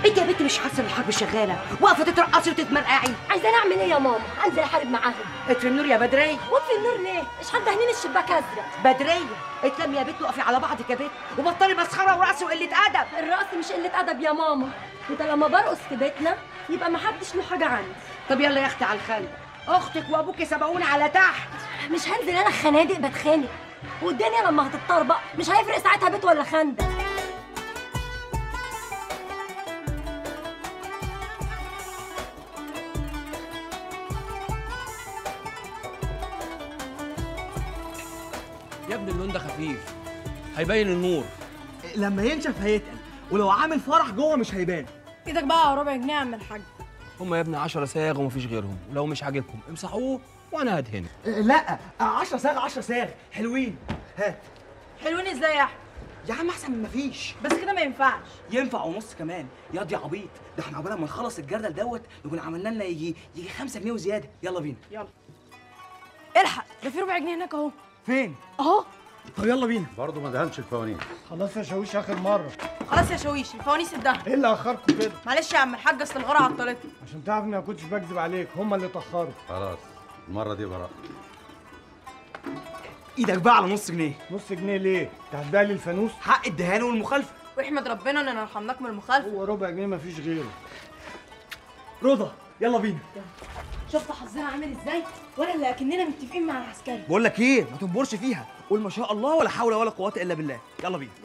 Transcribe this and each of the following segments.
انت يا بنت مش حاسه ان الحرب شغاله واقفه تترقصي وتتمرقعي عايزه اعمل ايه يا ماما انزل احارب معاهم اطفي النور يا بدريه وطفي النور ليه مش حدهنين الشباك ازرق بدريه اتلمي يا بنت وقفي على بعضك يا بنت وبطلي مسخره ورقص وقله ادب الرقص مش قله ادب يا ماما انت لما برقص في بيتنا يبقى ما حدش له حاجه عندي طب يلا يا اختي على الخلق اختك وابوكي سبقوني على تحت مش هنزل انا خنادق بتخانق والدنيا لما هتتطربق مش هيفرق ساعتها بيت ولا خندق يا ابني اللون ده خفيف هيبين النور لما ينشف هيتقل ولو عامل فرح جوه مش هيبان ايدك بقى على ربع جنيه يا عم الحاج هما يا ابني 10 صاغ ومفيش غيرهم ولو مش عاجبكم امسحوه وانا هدهنه لا 10 ساغ 10 ساغ حلوين هات حلوين ازاي يا احمد يا عم احسن من مفيش بس كده ما ينفعش ينفع ونص كمان ياض يا عبيط ده احنا عقبال ما نخلص الجردل دوت نكون عملنا لنا يجي يجي 5 جنيه وزياده يلا بينا يلا الحق ده في ربع جنيه هناك اهو فين اهو طب يلا بينا برضه ما دهنش الفوانيس خلاص يا شاويش اخر مره خلاص يا شاويش الفوانيس الدهب ايه اللي اخركم كده معلش يا عم الحاج اصل الغرة عطلتني عشان تعرف اني ما كنتش بكذب عليك هما اللي اتاخروا خلاص المره دي براءه ايدك بقى على نص جنيه نص جنيه ليه انت هتبيع لي الفانوس حق الدهان والمخالفه واحمد ربنا اننا رحمناك من المخالفه هو ربع جنيه مفيش غيره رضا يلا بينا شفت حظنا عامل ازاي ولا اللي اكننا متفقين مع العسكري بقول لك ايه ما تنبرش فيها قول ما شاء الله ولا حول ولا قوه الا بالله يلا بينا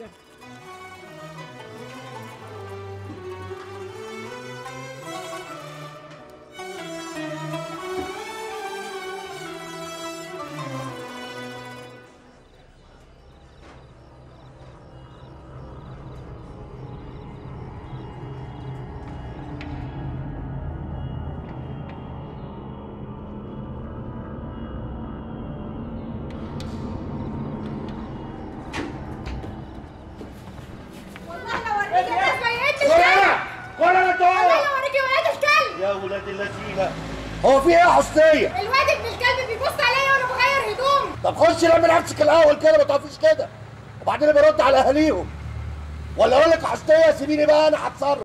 يا ولاد اللذينه هو في ايه يا حسنيه؟ الواد ابن الكلب بيبص عليا وانا بغير هدومي طب خش لم نفسك الاول كده ما تقفيش كده وبعدين برد على اهاليهم ولا اقول لك يا حسنيه سيبيني بقى انا هتصرف